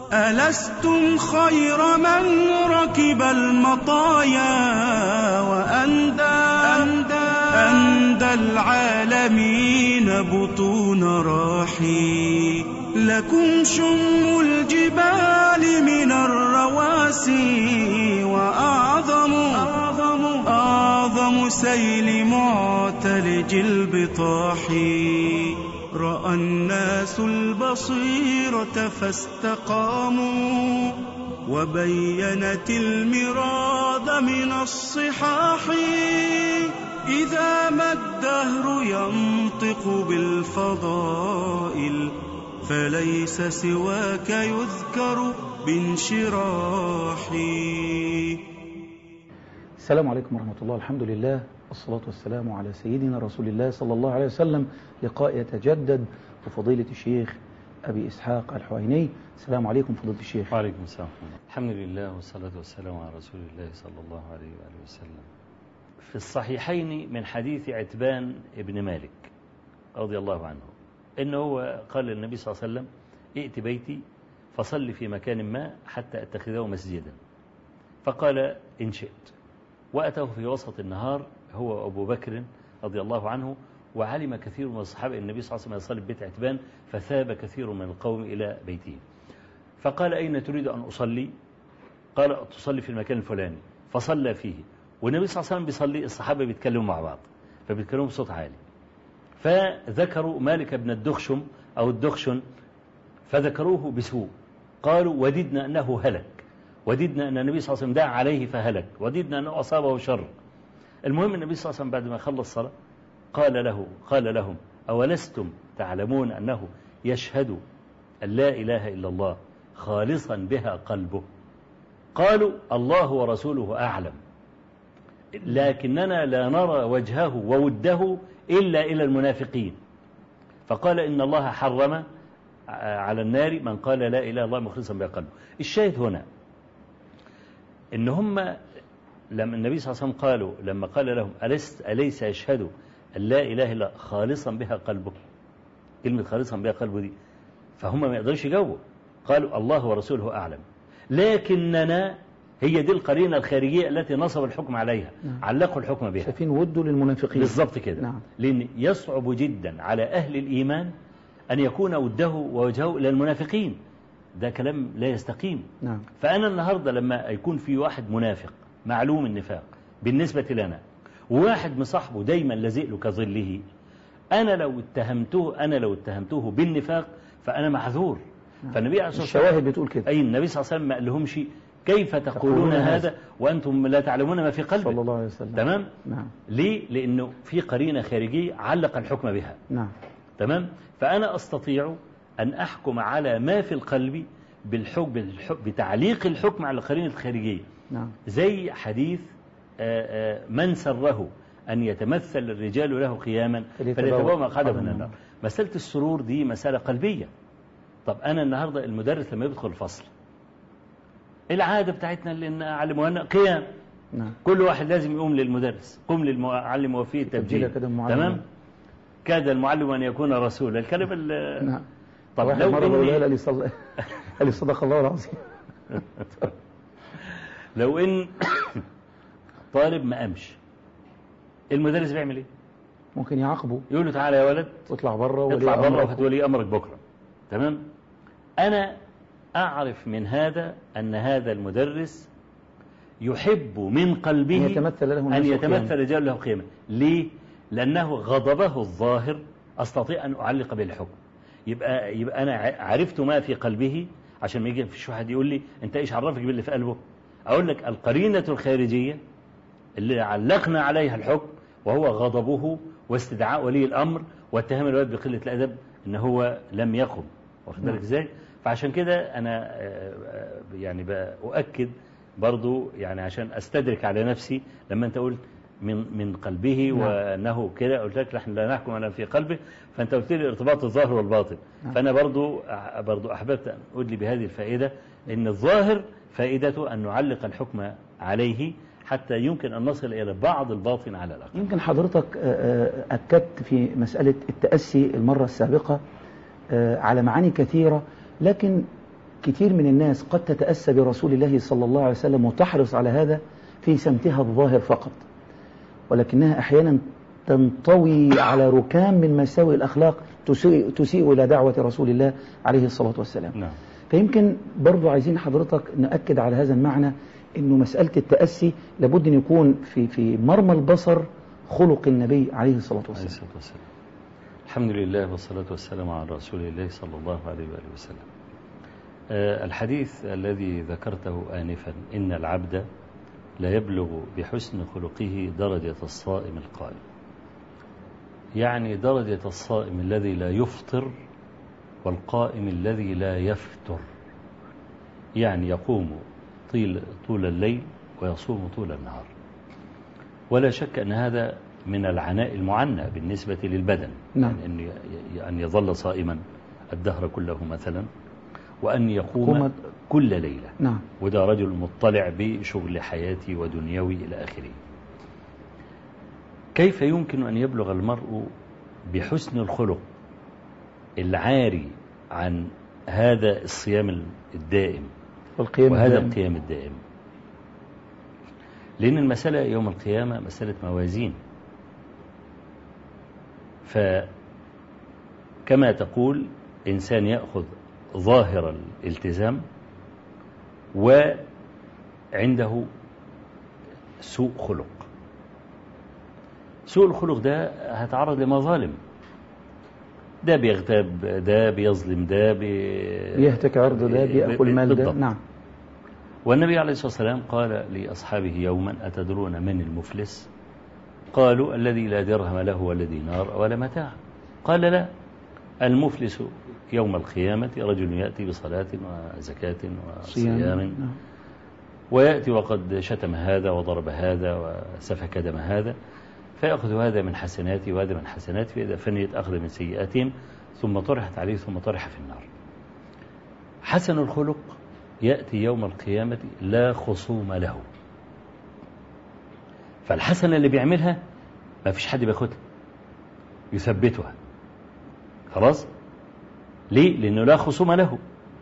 ألستم خير من ركب المطايا وأندى أندى, أندى العالمين بطون راحي لكم شم الجبال من الرواسي وأعظم أعظم, أعظم سيل معتلج البطاح رأى الناس البصيرة فاستقاموا وبينت المراد من الصحاح إذا ما الدهر ينطق بالفضائل فليس سواك يذكر بانشراحي السلام عليكم ورحمة الله الحمد لله والصلاة والسلام على سيدنا رسول الله صلى الله عليه وسلم لقاء يتجدد وفضيلة الشيخ أبي إسحاق الحويني السلام عليكم فضيلة الشيخ وعليكم السلام الحمد لله والصلاة والسلام على رسول الله صلى الله عليه وآله وسلم في الصحيحين من حديث عتبان ابن مالك رضي الله عنه إنه هو قال للنبي صلى الله عليه وسلم ائت بيتي فصل في مكان ما حتى أتخذه مسجدا فقال إن شئت وأتاه في وسط النهار هو أبو بكر رضي الله عنه وعلم كثير من الصحابة أن النبي صلى الله عليه وسلم يصلي ببيت عتبان فثاب كثير من القوم إلى بيته فقال أين تريد أن أصلي قال تصلي في المكان الفلاني فصلى فيه والنبي صلى الله عليه وسلم بيصلي الصحابة بيتكلموا مع بعض فبيتكلموا بصوت عالي فذكروا مالك بن الدخشم أو الدخشن فذكروه بسوء قالوا وددنا أنه هلك وددنا أن النبي صلى الله عليه وسلم دعا عليه فهلك وددنا أنه أصابه شر المهم النبي صلى الله عليه وسلم بعد ما خلص الصلاة قال له قال لهم أولستم تعلمون أنه يشهد أن لا إله إلا الله خالصا بها قلبه قالوا الله ورسوله أعلم لكننا لا نرى وجهه ووده إلا إلى المنافقين فقال إن الله حرم على النار من قال لا إله إلا الله مخلصا بها قلبه الشاهد هنا إن هم لما النبي صلى الله عليه وسلم قالوا لما قال لهم أليس, أليس يشهد أن لا إله إلا خالصا بها قلبه كلمة خالصا بها قلبه دي فهم ما يقدرش يجاوبوا قالوا الله ورسوله أعلم لكننا هي دي القرينة الخارجية التي نصب الحكم عليها نعم. علقوا الحكم بها شايفين وده للمنافقين بالضبط كده نعم. لأن يصعب جدا على أهل الإيمان أن يكون وده ووجهه إلى المنافقين ده كلام لا يستقيم نعم فأنا النهاردة لما يكون في واحد منافق معلوم النفاق بالنسبة لنا وواحد مصاحبه دايما لازق له كظله أنا لو اتهمته أنا لو اتهمته بالنفاق فأنا معذور فالنبي عليه الصلاة والسلام الشواهد بتقول كده أي النبي صلى الله عليه وسلم ما قالهمش كيف تقولون تقولون هذا. هذا وأنتم لا تعلمون ما في قلبه صلى الله عليه وسلم تمام نعم ليه لأنه في قرينة خارجية علق الحكم بها نعم تمام فأنا أستطيع أن أحكم على ما في القلب بالحكم بالحكم بتعليق الحكم على القرينة الخارجية نعم زي حديث آه، آه، من سره أن يتمثل الرجال له قياما فليتبوأ فليتبوأ مقعده مقعده من من النار مسألة السرور دي مسألة قلبية طب أنا النهاردة المدرس لما يدخل الفصل العادة بتاعتنا اللي نعلموها قيام نعم كل واحد لازم يقوم للمدرس قم للمعلم وفيه تبجيل التبجيل كده المعلم. تمام كاد المعلم أن يكون رسولا الكلام ال- نعم طب واحد لو مرة بقولها إني قال لي صل... قال لي صدق الله العظيم لو إن طالب ما قامش المدرس بيعمل إيه ممكن يعاقبه يقول له تعالى يا ولد واطلع بره اطلع ولي بره أمرك. وهات ولي امرك بكره تمام انا اعرف من هذا ان هذا المدرس يحب من قلبه أن يتمثل له ان الناس يتمثل قياما. رجال له قيمه ليه لانه غضبه الظاهر استطيع ان اعلق به الحكم يبقى يبقى انا ع- عرفت ما في قلبه عشان ما يجي في واحد يقول لي انت ايش عرفك باللي في قلبه اقول لك القرينه الخارجيه اللي علقنا عليها الحكم وهو غضبه واستدعاء ولي الأمر واتهام الولد بقلة الأدب إن هو لم يقم واخد بالك نعم. إزاي فعشان كده أنا آه، آه، يعني بأؤكد برضو يعني عشان أستدرك على نفسي لما أنت قلت من من قلبه نعم. وأنه كده قلت لك نحن لا نحكم على في قلبه فأنت قلت لي ارتباط الظاهر والباطن نعم. فأنا برضو برضو أحببت أن أدلي بهذه الفائدة إن الظاهر فائدته أن نعلق الحكم عليه حتى يمكن أن نصل إلى بعض الباطن على الأقل يمكن حضرتك آه، آه، أكدت في مسألة التأسي المرة السابقة آه، على معاني كثيرة لكن كتير من الناس قد تتأسى برسول الله صلى الله عليه وسلم وتحرص على هذا في سمتها الظاهر فقط ولكنها أحيانا تنطوي على ركام من مساوئ الأخلاق تسيء, تسيء إلى دعوة رسول الله عليه الصلاة والسلام نعم فيمكن برضو عايزين حضرتك نأكد على هذا المعنى أنه مسألة التأسي لابد أن يكون في, في مرمى البصر خلق النبي عليه الصلاة عليه والسلام الصلاة والسلام الحمد لله والصلاة والسلام على رسول الله صلى الله عليه وآله وسلم آه، الحديث الذي ذكرته آنفا إن العبد لا يبلغ بحسن خلقه درجة الصائم القائم يعني درجة الصائم الذي لا يفطر والقائم الذي لا يفتر يعني يقوم طيل طول الليل ويصوم طول النهار ولا شك أن هذا من العناء المعنى بالنسبة للبدن نعم. يعني أن ي- أن يظل صائما الدهر كله مثلا وأن يقوم يقوم- كل ليلة نعم وده رجل مطلع بشغل حياتي ودنيوي إلى آخره كيف يمكن أن يبلغ المرء بحسن الخلق العاري عن هذا الصيام الدائم والقيام وهذا الدائم. القيام الدائم لأن المسألة يوم القيامة مسألة موازين فكما تقول إنسان يأخذ ظاهر الالتزام وعنده سوء خلق سوء الخلق ده هتعرض لمظالم ده بيغتاب ده بيظلم ده بي... يهتك عرض ده بيأكل مال ده بالضبط. نعم والنبي عليه الصلاة والسلام قال لأصحابه يوما أتدرون من المفلس قالوا الذي لا درهم له ولا دينار ولا متاع قال لا المفلس يوم القيامة رجل يأتي بصلاة وزكاة وصيام نعم. ويأتي وقد شتم هذا وضرب هذا وسفك دم هذا فيأخذ هذا من حسناته وهذا من حسناته فإذا فنيت أخذ من سيئاتهم ثم طرحت عليه ثم طرح في النار حسن الخلق يأتي يوم القيامة لا خصوم له فالحسنة اللي بيعملها ما فيش حد بياخدها يثبتها خلاص ليه لأنه لا خصوم له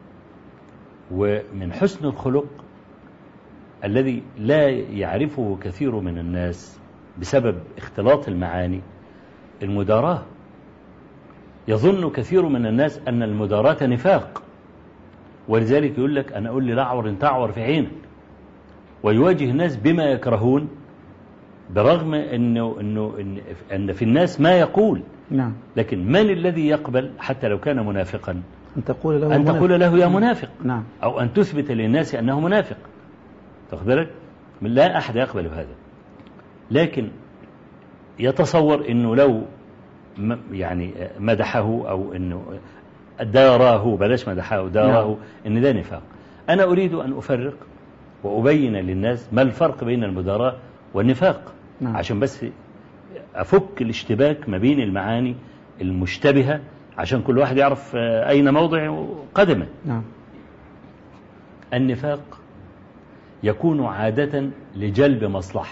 ومن حسن الخلق الذي لا يعرفه كثير من الناس بسبب اختلاط المعاني المداراة يظن كثير من الناس أن المداراة نفاق ولذلك يقول لك أنا أقول لي لا أعور إن تعور في عينك ويواجه الناس بما يكرهون برغم أنه, إنه إن, أن في الناس ما يقول نعم لكن من الذي يقبل حتى لو كان منافقا أن تقول له أن منافق. تقول له يا منافق نعم أو أن تثبت للناس أنه منافق تاخد بالك لا أحد يقبل هذا لكن يتصور أنه لو م- يعني مدحه أو أنه داراه بلاش مدحه داراه نعم. أن ده نفاق أنا أريد أن أفرق وأبين للناس ما الفرق بين المداراة والنفاق نعم. عشان بس أفك الاشتباك ما بين المعاني المشتبهة عشان كل واحد يعرف آه، أين موضع قدمه نعم النفاق يكون عادة لجلب مصلحة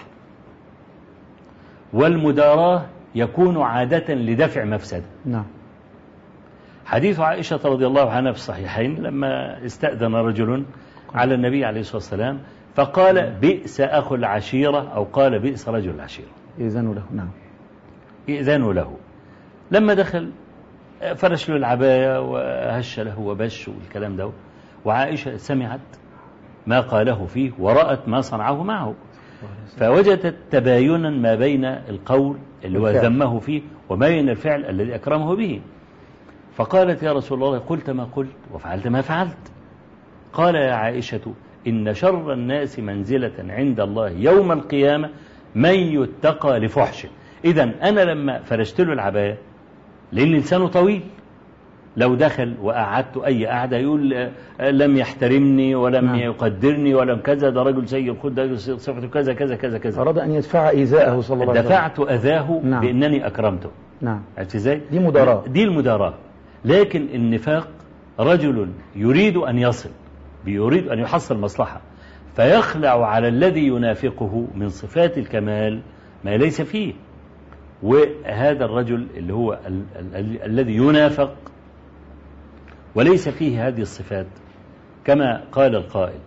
والمداراة يكون عادة لدفع مفسدة نعم حديث عائشة رضي الله عنها في الصحيحين لما استأذن رجل على النبي عليه الصلاة والسلام فقال بئس أخو العشيرة أو قال بئس رجل العشيرة إذن له نعم إذان له لما دخل فرش له العباية وهش له وبش والكلام ده وعائشة سمعت ما قاله فيه ورأت ما صنعه معه فوجدت تباينا ما بين القول اللي هو والفعل. ذمه فيه وما بين الفعل الذي أكرمه به فقالت يا رسول الله قلت ما قلت وفعلت ما فعلت قال يا عائشة إن شر الناس منزلة عند الله يوم القيامة من يتقى لفحشه إذا أنا لما فرشت له العباية لأن لسانه طويل لو دخل وقعدت أي قعدة يقول آه، لم يحترمني ولم نعم. يقدرني ولم كذا ده رجل سيء الخلق ده رجل سيء صفته كذا كذا كذا كذا أراد أن يدفع إيذاءه صلى الله عليه وسلم دفعت أذاه نعم. بأنني أكرمته نعم عرفت ازاي؟ دي مداراة. دي المداراة لكن النفاق رجل يريد أن يصل يريد أن يحصل مصلحة فيخلع على الذي ينافقه من صفات الكمال ما ليس فيه وهذا الرجل اللي هو ال ال ال الذي ينافق وليس فيه هذه الصفات كما قال القائل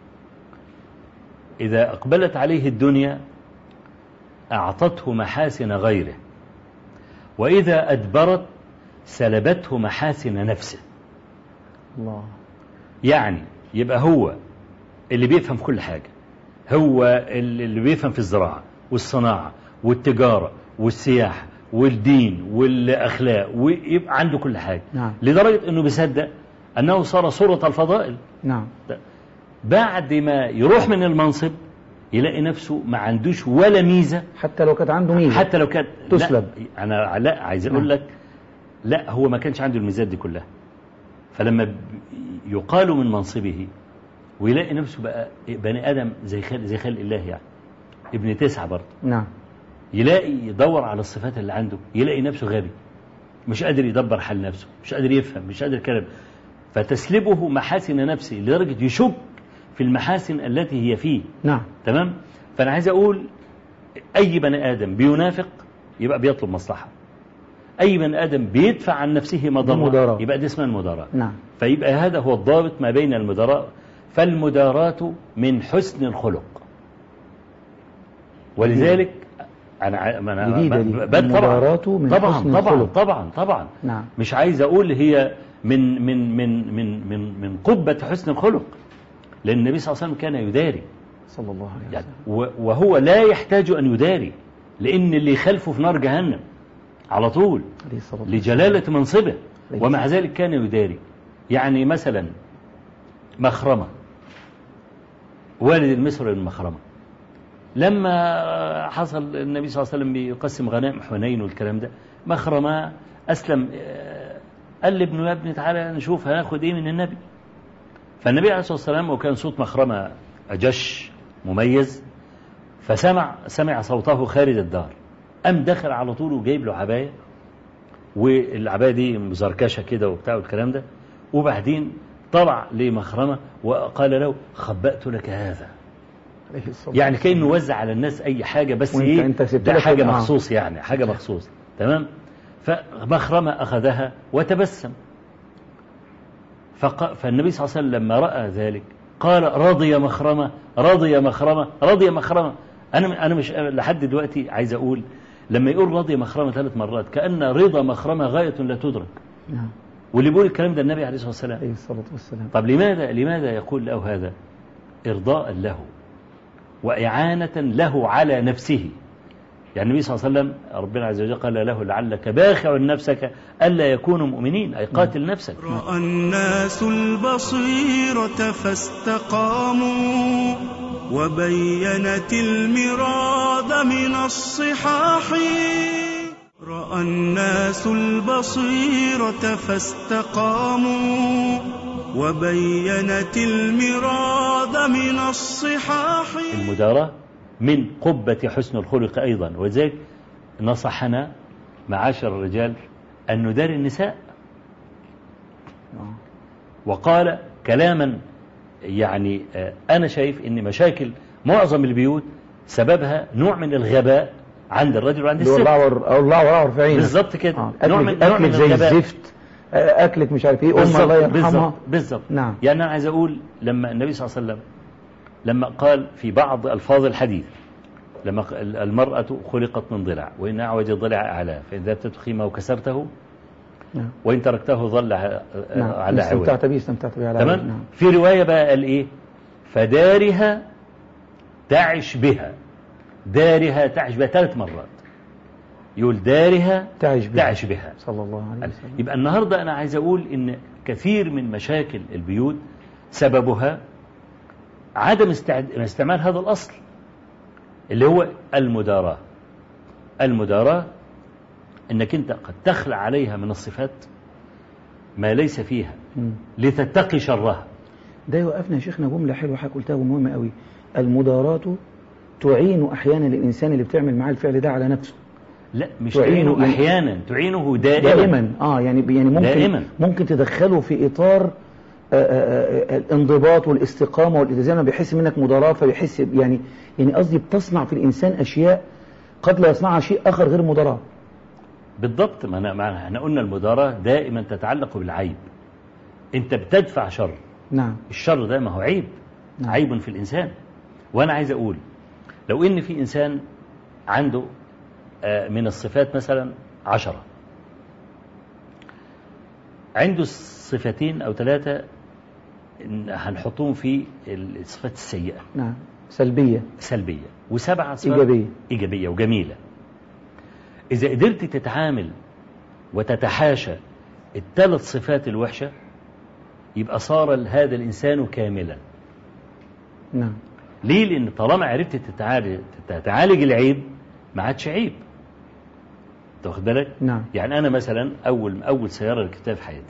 إذا أقبلت عليه الدنيا أعطته محاسن غيره وإذا أدبرت سلبته محاسن نفسه الله يعني يبقى هو اللي بيفهم كل حاجة هو اللي بيفهم في الزراعة والصناعة والتجارة والسياحة والدين والأخلاق ويبقى عنده كل حاجة نعم. لدرجة أنه بيصدق أنه صار صورة الفضائل نعم بعد ما يروح من المنصب يلاقي نفسه ما عندوش ولا ميزة حتى لو كانت عنده ميزة حتى لو كانت تسلب. لا أنا لا عايز أقول نعم. لك لا هو ما كانش عنده الميزات دي كلها فلما ب- يقال من منصبه ويلاقي نفسه بقى بني آدم زي خلق زي خلق الله يعني ابن تسعة برضه نعم يلاقي يدور على الصفات اللي عنده يلاقي نفسه غبي مش قادر يدبر حال نفسه مش قادر يفهم مش قادر كلام فتسلبه محاسن نفسه لدرجة يشك في المحاسن التي هي فيه نعم تمام فأنا عايز أقول أي بني آدم بينافق يبقى بيطلب مصلحة أي بني آدم بيدفع عن نفسه مضرة المداراة. يبقى دي اسمها المداراة نعم فيبقى هذا هو الضابط ما بين المدراء فالمداراة من حسن الخلق ولذلك أنا ع- ما أنا جديدة دي. ب- ب- طبعا المداراة من طبعا حسن طبعا الخلق. طبعا طبعا نعم مش عايز أقول هي من من من من من من قبة حسن الخلق لأن النبي صلى الله عليه وسلم كان يداري صلى الله عليه يعني وسلم و- وهو لا يحتاج أن يداري لأن اللي يخالفه في نار جهنم على طول عليه الصلاة والسلام لجلالة منصبه عليه ومع ذلك كان يداري يعني مثلا مخرمة والد المصري المخرمة لما حصل النبي صلى الله عليه وسلم بيقسم غنائم حنين والكلام ده مخرمة أسلم آه، قال لابنه يا ابني تعالى نشوف هناخد إيه من النبي فالنبي عليه الصلاة والسلام وكان صوت مخرمة أجش مميز فسمع سمع صوته خارج الدار قام دخل على طول وجايب له عباية والعباية دي مزركشة كده وبتاع والكلام ده وبعدين طلع لمخرمة وقال له خبأت لك هذا عليه الصلاة يعني كأنه وزع على الناس أي حاجة بس وانت- إيه انت سبت ده لك حاجة ال- آه. مخصوص يعني حاجة مخصوص تمام فمخرمة أخذها وتبسم فق... فالنبي صلى الله عليه وسلم لما رأى ذلك قال رضي مخرمة رضي مخرمة رضي مخرمة أنا أنا مش لحد دلوقتي عايز أقول لما يقول رضي مخرمة ثلاث مرات كأن رضا مخرمة غاية لا تدرك نعم واللي بيقول الكلام ده النبي عليه الصلاة والسلام عليه الصلاة والسلام طب لماذا لماذا يقول له هذا إرضاء له وإعانة له على نفسه يعني النبي صلى الله عليه وسلم ربنا عز وجل قال له لعلك باخع نفسك ألا يكونوا مؤمنين أي قاتل نفسك رأى الناس البصيرة فاستقاموا وبينت المراد من الصحاح رأى الناس البصيرة فاستقاموا وبينت المراد من الصحاح المداراة من قبة حسن الخلق أيضا ولذلك نصحنا معاشر الرجال أن نداري النساء آه. وقال كلاما يعني آه، أنا شايف أن مشاكل معظم البيوت سببها نوع من الغباء عند الرجل وعند اللي هو الست الأعور أو الأعور أعور في عينك بالظبط كده آه. نوع من أكلك, نوع من أكلك زي الغباء الزفت آه، أكلك مش عارف إيه أم بالظبط الله يرحمها بالظبط بالظبط نعم يعني أنا عايز أقول لما النبي صلى الله عليه وسلم لما قال في بعض ألفاظ الحديث لما ق- المرأة خلقت من ضلع وإن أعوج الضلع أعلى فإن ذهبت خيمة وكسرته نعم وإن تركته ظل ع- نعم على عوج استمتعت به استمتعت به على عوج. تمام نعم في رواية بقى قال إيه فدارها تعش بها دارها تعش بها ثلاث مرات يقول دارها تعش به تعش بها صلى الله عليه وسلم يبقى النهاردة أنا عايز أقول إن كثير من مشاكل البيوت سببها عدم استعد... استعمال هذا الأصل اللي هو المداراة المداراة إنك أنت قد تخلع عليها من الصفات ما ليس فيها مم. لتتقي شرها ده يوقفنا يا شيخنا جملة حلوة حضرتك قلتها ومهمة قوي المداراة تعين أحيانا الإنسان اللي بتعمل معاه الفعل ده على نفسه لا مش تعينه تعينه يعني- أحيانا تعينه دائما, دائما اه يعني يعني ممكن دائما. ممكن تدخله في اطار آه، آه، آه، الانضباط والاستقامه والالتزام بيحس منك مداراة فبيحس يعني يعني قصدي بتصنع في الانسان اشياء قد لا يصنعها شيء اخر غير مداراة بالضبط ما أنا ما احنا قلنا المداراة دائما تتعلق بالعيب أنت بتدفع شر نعم الشر ده ما هو عيب نعم. عيب في الإنسان وأنا عايز أقول لو إن في إنسان عنده آه، من الصفات مثلا عشرة عنده صفتين أو ثلاثة إن هنحطهم في الصفات السيئة نعم سلبية سلبية وسبعة صفات إيجابية. إيجابية وجميلة إذا قدرت تتعامل وتتحاشى الثلاث صفات الوحشة يبقى صار هذا الإنسان كاملا نعم ليه لأن طالما عرفت تتعالج, تتعالج العيب ما عادش عيب أنت واخد بالك نعم يعني أنا مثلا أول أول سيارة ركبتها في حياتي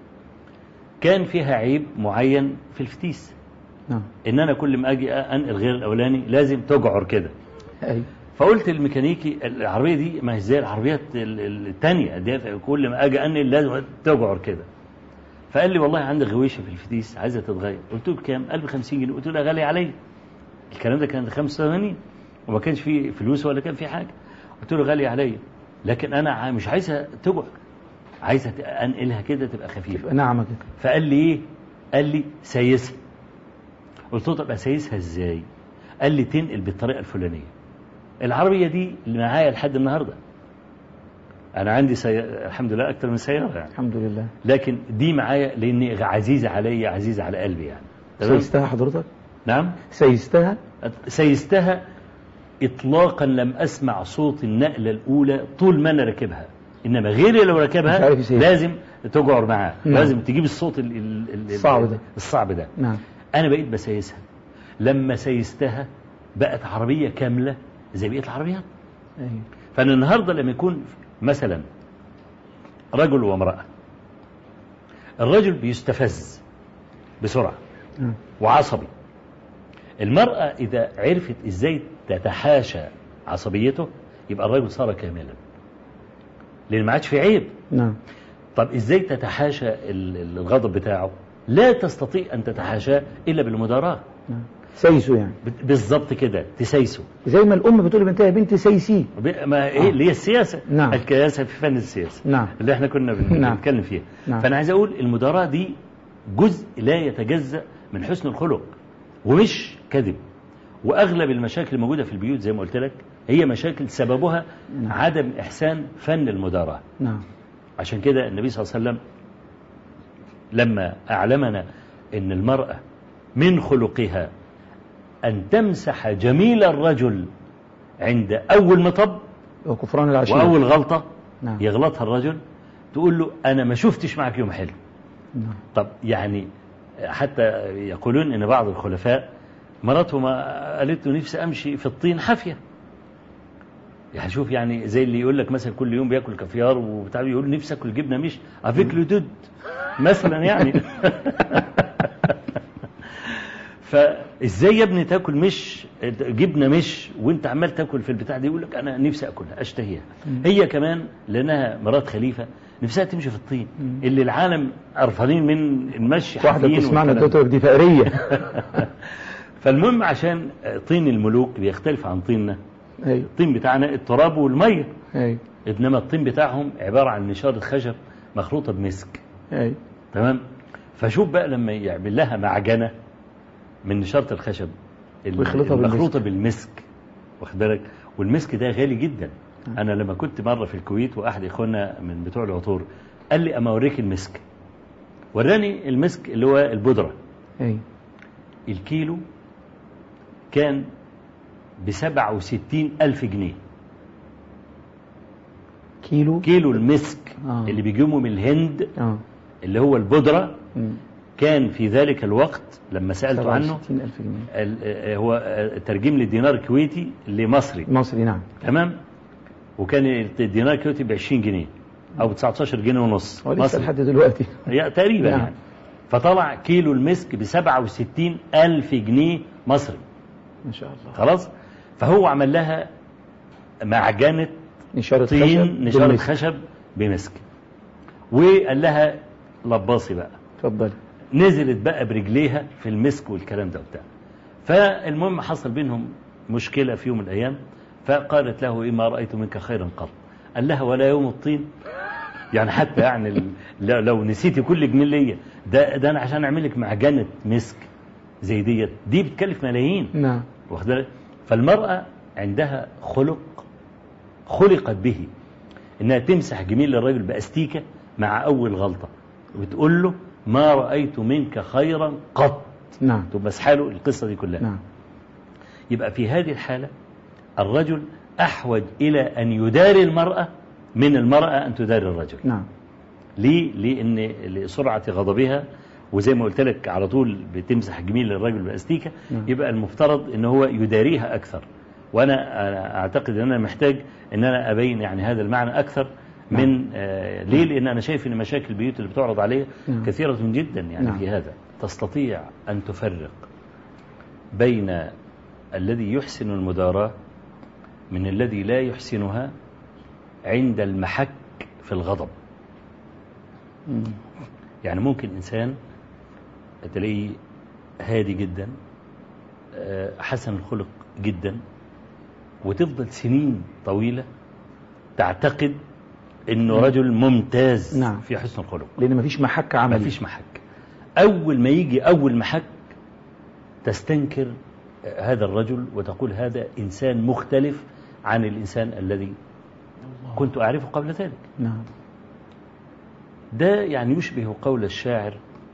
كان فيها عيب معين في الفتيس نعم إن أنا كل ما أجي أنقل غير الأولاني لازم تجعر كده أي فقلت للميكانيكي العربيه دي ما هي زي العربيات ال- ال- التانية دي كل ما اجي انقل لازم تجعر كده فقال لي والله عندي غويشه في الفتيس عايزه تتغير قلت له بكام؟ قال ب 50 جنيه قلت له لا غالي عليا الكلام ده كان 85 وما كانش فيه فلوس ولا كان فيه حاجه قلت له غالي عليا لكن انا ع- مش عايزها تجعر عايزها ت- انقلها كده تبقى خفيفه تبقى ناعمة كده فقال لي ايه قال لي سيسها قلت له طب اسيسها ازاي قال لي تنقل بالطريقه الفلانيه العربيه دي اللي معايا لحد النهارده انا عندي سي... الحمد لله اكتر من سياره يعني الحمد لله لكن دي معايا لاني عزيزه عليا عزيزه على قلبي يعني تمام سيستها حضرتك نعم سيستها سيستها اطلاقا لم اسمع صوت النقله الاولى طول ما انا راكبها انما غيري لو مش ركبها عارف يسير. لازم تجعر معاه نعم. لازم تجيب الصوت ال... ال... ال... الصعب ده. الصعب ده نعم انا بقيت بسيسها لما سيستها بقت عربيه كامله زي بقيه العربيات أي فانا النهارده لما يكون مثلا رجل وامراه الرجل بيستفز بسرعه نعم وعصبي المرأة إذا عرفت إزاي تتحاشى عصبيته يبقى الرجل صار كاملا لأن ما عادش في عيب نعم طب إزاي تتحاشى ال- ال- الغضب بتاعه لا تستطيع أن تتحاشاه إلا بالمداراة نعم سيسو يعني ب- بالظبط كده تسيسه زي ما الأم بتقول لبنتها يا بنتي سيسي ب- ما إيه اللي هي السياسة نعم. الكياسة في فن السياسة نعم اللي احنا كنا بن- نعم. بنتكلم فيها نعم. فأنا عايز أقول المداراة دي جزء لا يتجزأ من حسن الخلق ومش كذب وأغلب المشاكل الموجودة في البيوت زي ما قلت لك هي مشاكل سببها نعم. عدم إحسان فن المداراة نعم عشان كده النبي صلى الله عليه وسلم لما أعلمنا أن المرأة من خلقها أن تمسح جميل الرجل عند أول مطب وكفران العشيرة وأول غلطة نعم يغلطها الرجل تقول له أنا ما شفتش معك يوم حلو نعم طب يعني حتى يقولون ان بعض الخلفاء مرته ما قالت له نفسي امشي في الطين حافيه يعني شوف يعني زي اللي يقول لك مثلا كل يوم بياكل كافيار وبتاع يقول نفسي اكل جبنه مش افيك له دود مثلا يعني فازاي يا ابني تاكل مش جبنه مش وانت عمال تاكل في البتاع دي يقول لك انا نفسي اكلها اشتهيها هي كمان لانها مرات خليفه نفسها تمشي في الطين مم. اللي العالم قرفانين من المشي واحدة حافيين بتسمعنا والكلام الدكتور دي فقرية فالمهم عشان طين الملوك بيختلف عن طيننا أي الطين بتاعنا التراب والميه أي انما الطين بتاعهم عباره عن نشاره خشب مخلوطه بمسك أي تمام فشوف بقى لما يعمل لها معجنه من نشاره الخشب ال- ويخلطها المخلوطه بالمسك واخد بالك والمسك ده غالي جدا انا لما كنت مره في الكويت واحد اخواننا من بتوع العطور قال لي اما اوريك المسك وراني المسك اللي هو البودره أي الكيلو كان بسبعة وستين ألف جنيه كيلو كيلو المسك آه. اللي بيجيبه من الهند اه اللي هو البودرة مم. كان في ذلك الوقت لما سألت عنه 67000 جنيه ال- آه، هو آه، ترجم لي دينار كويتي لمصري مصري نعم تمام وكان الدينار الكويتي ب 20 جنيه او ب 19 جنيه ونص هو لسه مصري. لحد دلوقتي يا- تقريبا نعم. يعني فطلع كيلو المسك ب 67 ألف جنيه مصري ما شاء الله خلاص فهو عمل لها معجنة نشارة طين خشب نشارة بالمسك. خشب بمسك وقال لها لباصي بقى اتفضل نزلت بقى برجليها في المسك والكلام ده وبتاع فالمهم حصل بينهم مشكلة في يوم من الأيام فقالت له إيه ما رأيت منك خيرا قط قال لها ولا يوم الطين يعني حتى يعني ال- لو- لو نسيتي كل جميل ليا ده ده انا عشان اعمل لك معجنه مسك زي ديت دي بتكلف ملايين نعم واخد بالك فالمرأة عندها خلق خلقت به انها تمسح جميل الرجل باستيكة مع اول غلطة وتقول له ما رأيت منك خيرا قط نعم تبقى مسحه له القصة دي كلها نعم يبقى في هذه الحالة الرجل أحوج إلى أن يداري المرأة من المرأة أن تداري الرجل نعم ليه؟ لأن لسرعة غضبها وزي ما قلت لك على طول بتمسح جميل للرجل باستيكة نعم. يبقى المفترض ان هو يداريها اكثر وانا أنا اعتقد ان انا محتاج ان انا ابين يعني هذا المعنى اكثر من آه ليه لان انا شايف ان مشاكل البيوت اللي بتعرض عليها نعم. كثيرة جدا يعني نعم. في هذا تستطيع ان تفرق بين الذي يحسن المداراة من الذي لا يحسنها عند المحك في الغضب مم. يعني ممكن إنسان تلاقيه هادي جدا آه، حسن الخلق جدا وتفضل سنين طويلة تعتقد انه رجل ممتاز نعم. في حسن الخلق لان مفيش محك ما عملي فيش محك اول ما يجي اول محك تستنكر آه، هذا الرجل وتقول هذا انسان مختلف عن الانسان الذي كنت اعرفه قبل ذلك نعم ده يعني يشبه قول الشاعر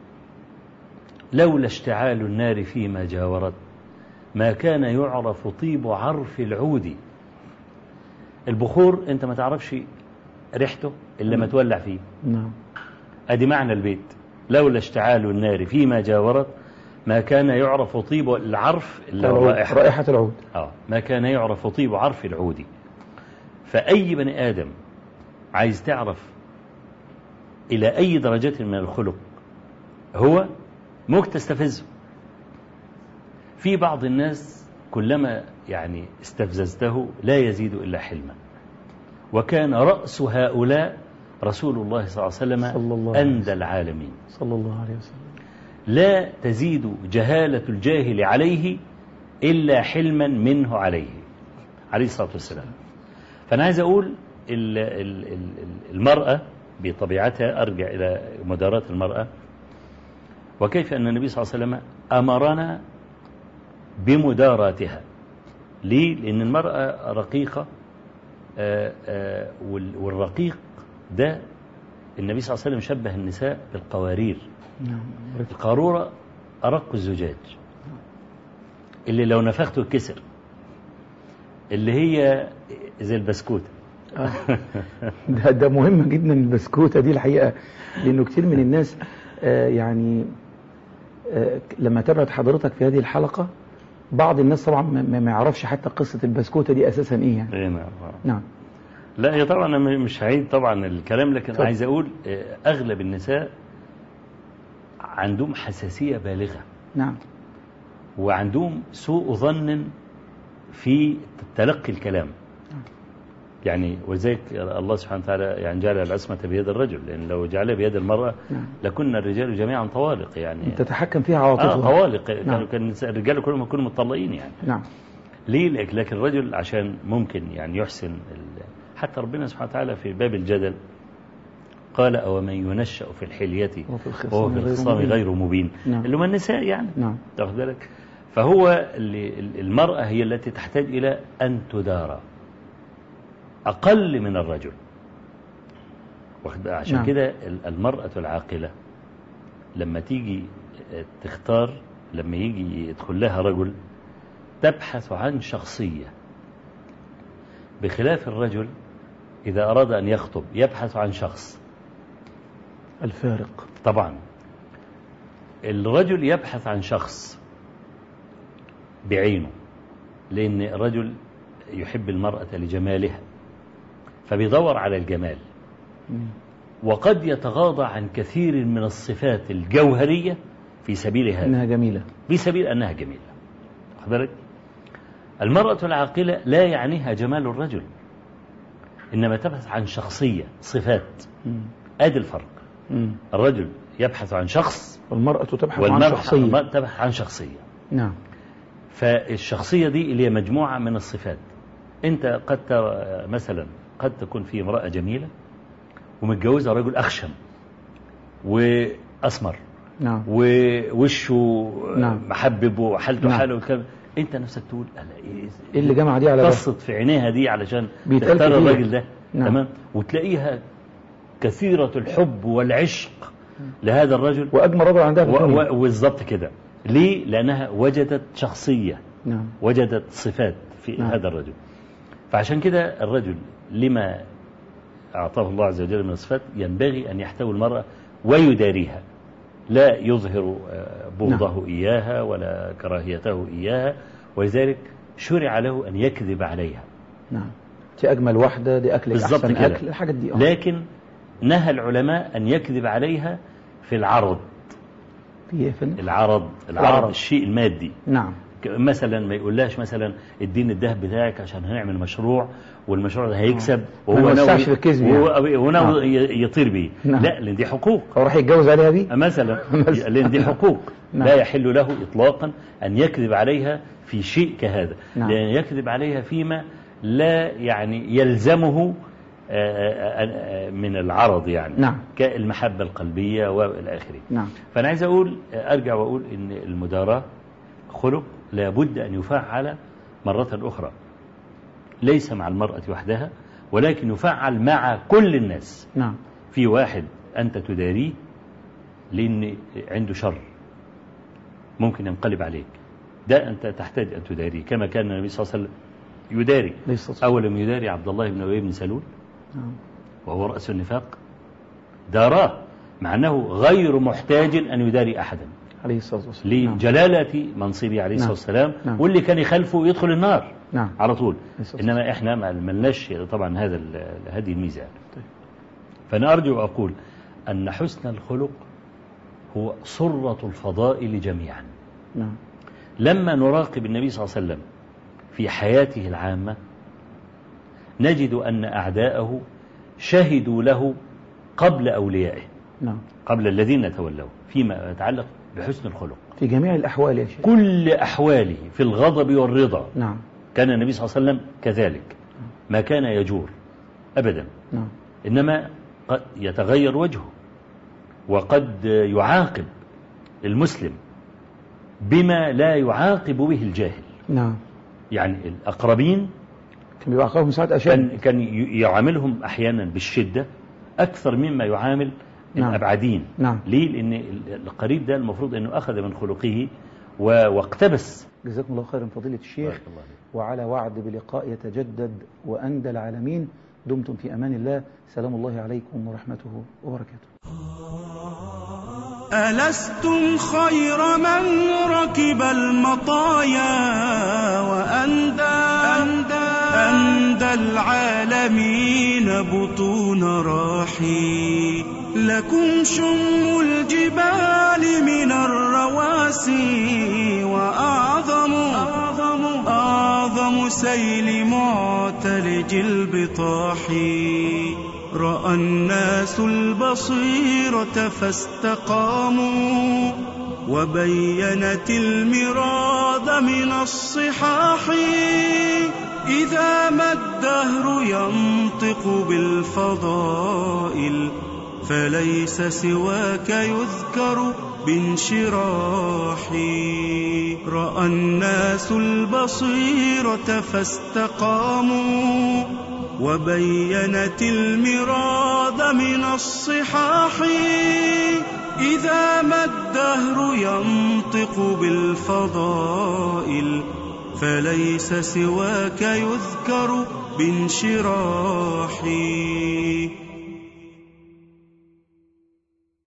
لولا اشتعال النار فيما جاورت ما كان يعرف طيب عرف العود البخور انت ما تعرفش ريحته الا ما تولع فيه نعم ادي معنى البيت لولا اشتعال النار فيما جاورت ما كان يعرف طيب العرف اللي هو العود. رائحة رائحة العود آه ما كان يعرف طيب عرف العود فأي بني آدم عايز تعرف إلى أي درجة من الخلق هو ممكن تستفزه في بعض الناس كلما يعني استفززته لا يزيد إلا حلما وكان رأس هؤلاء رسول الله صلى الله عليه صلى الله وسلم عليه أندى وسلم. العالمين صلى الله عليه وسلم لا تزيد جهالة الجاهل عليه إلا حلما منه عليه عليه الصلاة والسلام فأنا عايز أقول ال- ال- ال- المرأة بطبيعتها أرجع إلى مداراة المرأة وكيف أن النبي صلى الله عليه وسلم أمرنا بمداراتها ليه؟ لأن المرأة رقيقة آه، آه، وال- والرقيق ده النبي صلى الله عليه وسلم شبه النساء بالقوارير نعم القارورة أرق الزجاج اللي لو نفخته اتكسر اللي هي زي البسكوتة آه. ده ده مهم جدا البسكوتة دي الحقيقة لأنه كتير من الناس آه، يعني آه، لما تابعت حضرتك في هذه الحلقة بعض الناس طبعا ما ما يعرفش حتى قصة البسكوتة دي أساسا إيه يعني إيه نعم. نعم لا هي طبعا أنا مش هعيد طبعا الكلام لكن اتفضل. عايز أقول آه، أغلب النساء عندهم حساسية بالغة نعم وعندهم سوء ظن في تلقي الكلام يعني ولذلك الله سبحانه وتعالى يعني جعل العصمة بيد الرجل لأن لو جعلها بيد المرأة نعم لكنا الرجال جميعا طوالق يعني تتحكم فيها اه عواطفها طوالق نعم. كانوا كان النساء- الرجال كلهم يكونوا متطلقين يعني نعم ليه لك- لكن الرجل عشان ممكن يعني يحسن ال- حتى ربنا سبحانه وتعالى في باب الجدل قال أو من ينشأ في الحلية وفي الخصام وهو في غير الخصام مبين. غير مبين نعم. اللي هم النساء يعني نعم تاخد بالك فهو اللي ال- المرأة هي التي تحتاج إلى أن تدارى أقل من الرجل واخد بالك؟ عشان نعم. كده ال- المرأة العاقلة لما تيجي آه، تختار لما يجي يدخل لها رجل تبحث عن شخصية بخلاف الرجل إذا أراد أن يخطب يبحث عن شخص الفارق طبعا الرجل يبحث عن شخص بعينه لأن الرجل يحب المرأة لجمالها فبيدور على الجمال مم. وقد يتغاضى عن كثير من الصفات الجوهرية في سبيل هذا إنها جميلة في سبيل أنها جميلة واخد بالك المرأة العاقلة لا يعنيها جمال الرجل إنما تبحث عن شخصية صفات مم. أدي الفرق مم. الرجل يبحث عن شخص والمرأة تبحث عن والمرأة شخصية تبحث عن شخصية نعم فالشخصية دي اللي هي مجموعة من الصفات أنت قد ترى مثلا قد تكون في امرأة جميلة ومتجوزة رجل أخشم وأسمر نعم ووشه نعم. محبب وحالته نعم. حاله والكلام انت نفسك تقول ألا ايه ايه اللي جمع دي على ده قصت في عينيها دي علشان بيتقال تختار كتير. الراجل ده نعم. تمام وتلاقيها كثيرة الحب والعشق لهذا الرجل واجمل رجل عندها في و- الدنيا. و- بالظبط كده ليه لأنها وجدت شخصية نعم وجدت صفات في نعم. هذا الرجل فعشان كده الرجل لما أعطاه الله عز وجل من الصفات ينبغي أن يحتوي المرأة ويداريها لا يظهر آه، بغضه إياها ولا كراهيته إياها ولذلك شرع له أن يكذب عليها نعم دي اجمل واحده دي اكلك بالظبط احسن كده. اكل الحاجات دي آه. لكن نهى العلماء أن يكذب عليها في العرض في ايه يا فندم؟ العرض العرض العرض. الشيء المادي نعم ك- مثلا ما يقولهاش مثلا اديني الذهب بتاعك عشان هنعمل مشروع والمشروع ده هيكسب ما يوسعش بالكذب يعني. وناوي آه. ي- يطير بيه نعم. لا لان دي حقوق هو راح يتجوز عليها دي مثلا مثلاً. لان دي حقوق نعم. لا يحل له اطلاقا ان يكذب عليها في شيء كهذا نعم. لان يكذب عليها فيما لا يعني يلزمه آه، آه، آه، من العرض يعني نعم. كالمحبة القلبية والى اخره نعم فأنا عايز أقول أرجع وأقول إن المداراة خلق لابد أن يفعل مرة أخرى ليس مع المرأة وحدها ولكن يفعل مع كل الناس نعم في واحد أنت تداريه لأن عنده شر ممكن ينقلب عليك ده أنت تحتاج أن تداريه كما كان النبي صلى الله عليه وسلم يداري ليس صح. أول يداري عبد الله بن أبي بن سلول نعم. وهو رأس النفاق داراه مع أنه غير محتاج أن يداري أحدا عليه الصلاه والسلام نعم. لجلالة منصبه عليه الصلاة نعم. والسلام نعم. واللي كان يخالفه يدخل النار نعم على طول الصلاة إنما إحنا ما ملناش طبعا هذا ال- هذه الميزة يعني. طيب. فأنا أرجو أقول أن حسن الخلق هو صرة الفضائل جميعا نعم لما نراقب النبي صلى الله عليه وسلم في حياته العامة نجد أن أعداءه شهدوا له قبل أوليائه نعم قبل الذين تولوا فيما يتعلق بحسن الخلق في جميع الاحوال يا شيخ كل أحواله في الغضب والرضا نعم كان النبي صلى الله عليه وسلم كذلك ما كان يجور أبدا نعم إنما قد يتغير وجهه وقد يعاقب المسلم بما لا يعاقب به الجاهل نعم يعني الأقربين كان بيبقى عقابهم ساعات اشد كان كان ي- يعاملهم أحيانا بالشدة أكثر مما يعامل نعم. الأبعدين نعم ليه؟ لأن ال- القريب ده المفروض أنه أخذ من خلقه و- واقتبس جزاكم الله خيرا فضيله الشيخ بارك الله فيك. وعلى وعد بلقاء يتجدد وأندى العالمين دمتم في أمان الله سلام الله عليكم ورحمته وبركاته ألستم خير من ركب المطايا وأندى أندى, أندى العالمين بطون راحي لكم شم الجبال من الرواسي وأعظم أعظم, أعظم سيل معتلج البطاح رأى الناس البصيرة فاستقاموا وبينت المراد من الصحاح إذا ما الدهر ينطق بالفضائل فليس سواك يذكر بانشراح رأى الناس البصيرة فاستقاموا وبينت المراد من الصحاح إذا ما الدهر ينطق بالفضائل فليس سواك يذكر بانشراح